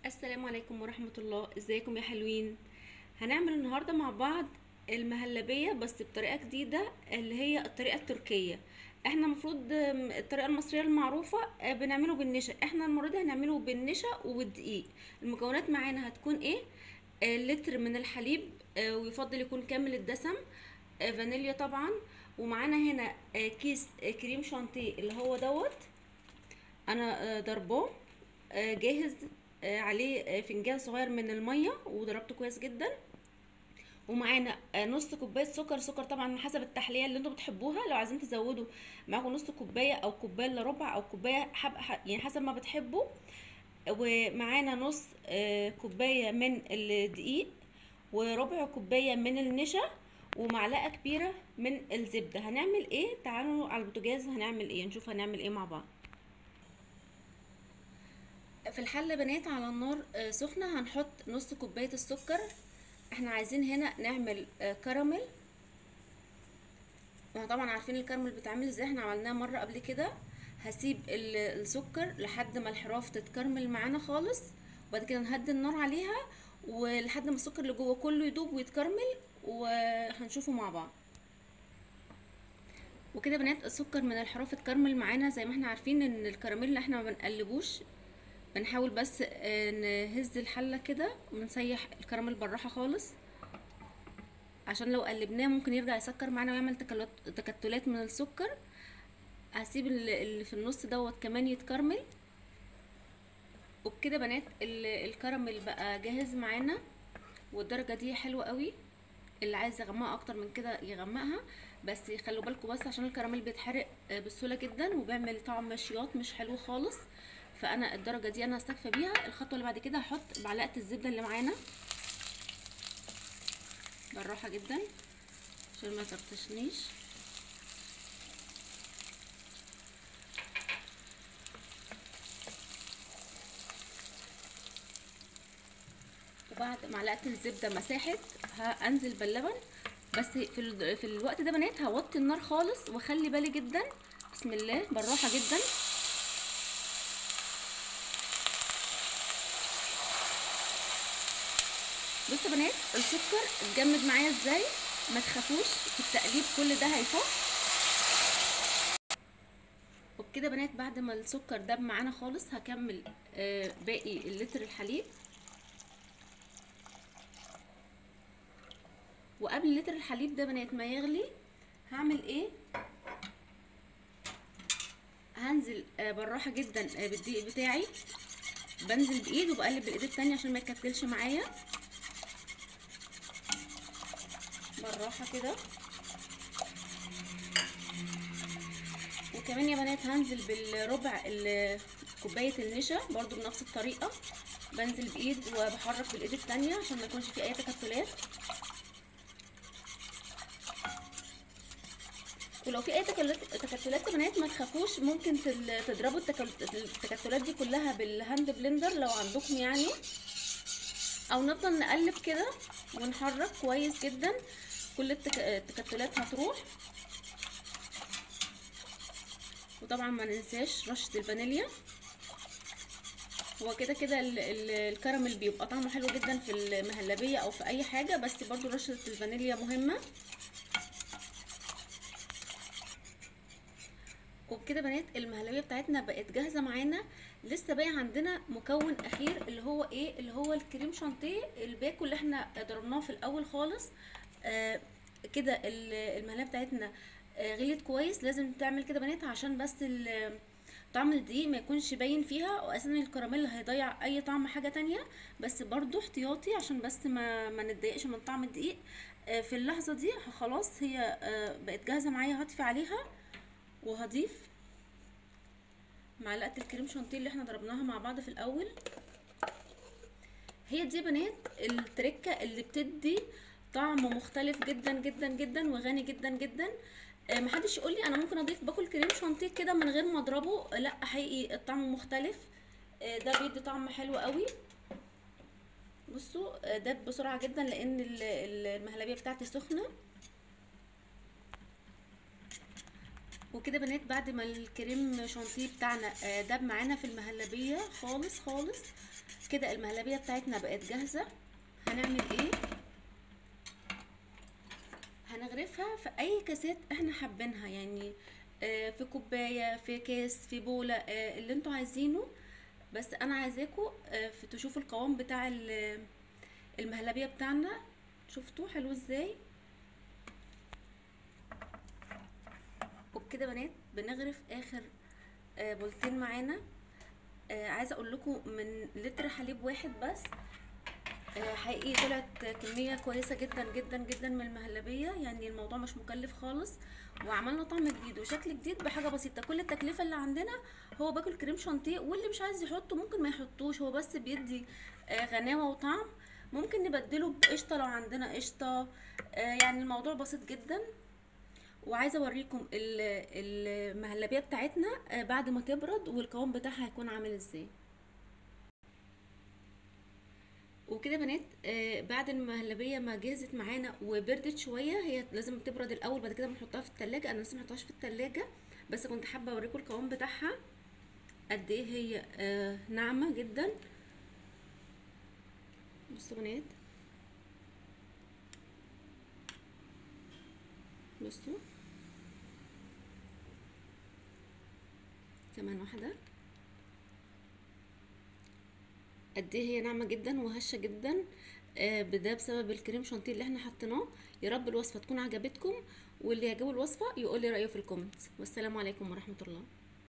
السلام عليكم ورحمة الله ازيكم يا حلوين هنعمل النهاردة مع بعض المهلبية بس بطريقة جديدة اللي هي الطريقة التركية احنا المفروض آم، الطريقة المصرية المعروفة آه، بنعمله بالنشا احنا المرة دي هنعمله بالنشا وبالدقيق المكونات معانا هتكون ايه آه، لتر من الحليب آه، ويفضل يكون كامل الدسم آه، فانيليا طبعا ومعانا هنا آه، كيس آه، كريم شانتيه اللي هو دوت انا آه، ضرباه آه، جاهز آه، عليه آه، فنجان صغير من الميه وضربته كويس جدا ومعانا آه، نص كوبايه سكر سكر طبعا حسب التحليه اللي انتوا بتحبوها لو عايزين تزودوا معاكم نص كوبايه او كوبايه الا ربع او كوبايه حب ح- يعني حسب ما بتحبوا ومعانا نص آه، كوبايه من الدقيق وربع كوبايه من النشا ومعلقه كبيره من الزبده هنعمل ايه تعالوا على البوتاجاز هنعمل ايه نشوف هنعمل ايه مع بعض في الحله بنات على النار آه، سخنه هنحط نص كوبايه السكر احنا عايزين هنا نعمل آه، كراميل وطبعا عارفين الكراميل بيتعمل ازاي احنا عملناه مره قبل كده هسيب ال- السكر لحد ما الحراف تتكرمل معانا خالص وبعد كده نهدي النار عليها ولحد ما السكر اللي جوه كله يدوب ويتكرمل وهنشوفه مع بعض وكده بنات السكر من الحراف اتكرمل معانا زي ما احنا عارفين ان الكراميل احنا ما بنقلبوش بنحاول بس آه، نهز الحله كده ونسيح الكراميل بالراحه خالص عشان لو قلبناه ممكن يرجع يسكر معانا ويعمل تكلت- تكتلات من السكر هسيب ال- اللي في النص دوت كمان يتكرمل وبكده بنات ال- الكراميل بقى جاهز معانا والدرجه دي حلوه قوي اللي عايز يغمقها اكتر من كده يغمقها بس خلوا بالكم بس عشان الكراميل بيتحرق آه، بسهوله جدا وبيعمل طعم مشيات مش حلو خالص فانا الدرجه دي انا هستكفى بيها الخطوه اللي بعد كده هحط معلقه الزبده اللي معانا بالراحه جدا عشان ما تفتشنيش وبعد معلقه الزبده مساحت هنزل باللبن بس في ال... في الوقت ده بنات هوطي النار خالص واخلي بالي جدا بسم الله بالراحه جدا بصوا يا بنات السكر اتجمد معايا ازاي ما تخافوش في التقليب كل ده هيفك وبكده بنات بعد ما السكر داب معانا خالص هكمل آه باقي اللتر الحليب وقبل لتر الحليب ده بنات ما يغلي هعمل ايه هنزل آه بالراحه جدا آه بالدقيق بتاعي بنزل بايد وبقلب بالايد التانية عشان ما يتكتلش معايا بالراحه كده وكمان يا بنات هنزل بالربع ال- كوبايه النشا برضو بنفس الطريقه بنزل بايد وبحرك بالايد التانية عشان ما يكونش في اي تكتلات ولو في اي تكتلات تكتلات يا بنات ما تخافوش ممكن تل- تضربوا التكل- التكتلات دي كلها بالهاند بلندر لو عندكم يعني او نفضل نقلب كده ونحرك كويس جدا كل التك... التكتلات هتروح وطبعا ما ننساش رشة الفانيليا هو كده كده ال- ال- الكراميل بيبقى طعمه حلو جدا في المهلبية او في اي حاجة بس برضو رشة الفانيليا مهمة وبكده بنات المهلبيه بتاعتنا بقت جاهزه معانا لسه باقي عندنا مكون اخير اللي هو ايه اللي هو الكريم شانتيه الباكو اللي احنا ضربناه في الاول خالص آه كده ال- المهلبيه بتاعتنا آه غليت كويس لازم تعمل كده بنات عشان بس ال- طعم الدقيق ما يكونش باين فيها واساسا الكراميل هيضيع اي طعم حاجه تانية بس برضو احتياطي عشان بس ما ما نتضايقش من طعم الدقيق آه في اللحظه دي خلاص هي آه بقت جاهزه معايا هطفي عليها وهضيف معلقه الكريم شانتيه اللي احنا ضربناها مع بعض في الاول هي دي يا بنات التركه اللي بتدي طعم مختلف جدا جدا جدا وغني جدا جدا آه، محدش يقول لي انا ممكن اضيف باكل كريم شانتيه كده من غير ما اضربه لا حقيقي الطعم مختلف آه، ده بيدي طعم حلو قوي بصوا آه، ده بسرعه جدا لان ال- ال- المهلبيه بتاعتي سخنه وكده بنات بعد ما الكريم شانتيه بتاعنا آه، داب معانا في المهلبيه خالص خالص كده المهلبيه بتاعتنا بقت جاهزه هنعمل ايه هنغرفها في اي كاسات احنا حابينها يعني آه، في كوبايه في كاس في بوله آه، اللي انتوا عايزينه بس انا عايزاكم آه، في تشوفوا القوام بتاع ال- المهلبيه بتاعنا شفتوا حلو ازاي وبكده بنات بنغرف اخر آه، بولتين معانا آه، عايزه اقول لكم من لتر حليب واحد بس آه، حقيقي طلعت كمية كويسة جدا جدا جدا من المهلبية يعني الموضوع مش مكلف خالص وعملنا طعم جديد وشكل جديد بحاجة بسيطة كل التكلفة اللي عندنا هو باكل كريم شانتيه واللي مش عايز يحطه ممكن ما يحطوش هو بس بيدي آه، غناوة وطعم ممكن نبدله بقشطة لو عندنا قشطة آه، يعني الموضوع بسيط جدا وعايزة اوريكم ال- المهلبية بتاعتنا آه، بعد ما تبرد والقوام بتاعها هيكون عامل ازاي وكده بنات آه بعد المهلبيه ما جهزت معانا وبردت شويه هي لازم تبرد الاول بعد كده بنحطها في التلاجة انا لسه ما حطهاش في التلاجة بس كنت حابه اوريكم القوام بتاعها قد ايه هي آه ناعمه جدا بصوا بنات بصوا كمان واحده قد ايه هي ناعمه جدا وهشه جدا آه، ده بسبب الكريم شانتيه اللي احنا حطيناه يا رب الوصفه تكون عجبتكم واللي يعجبه الوصفه يقول لي رايه في الكومنتس والسلام عليكم ورحمه الله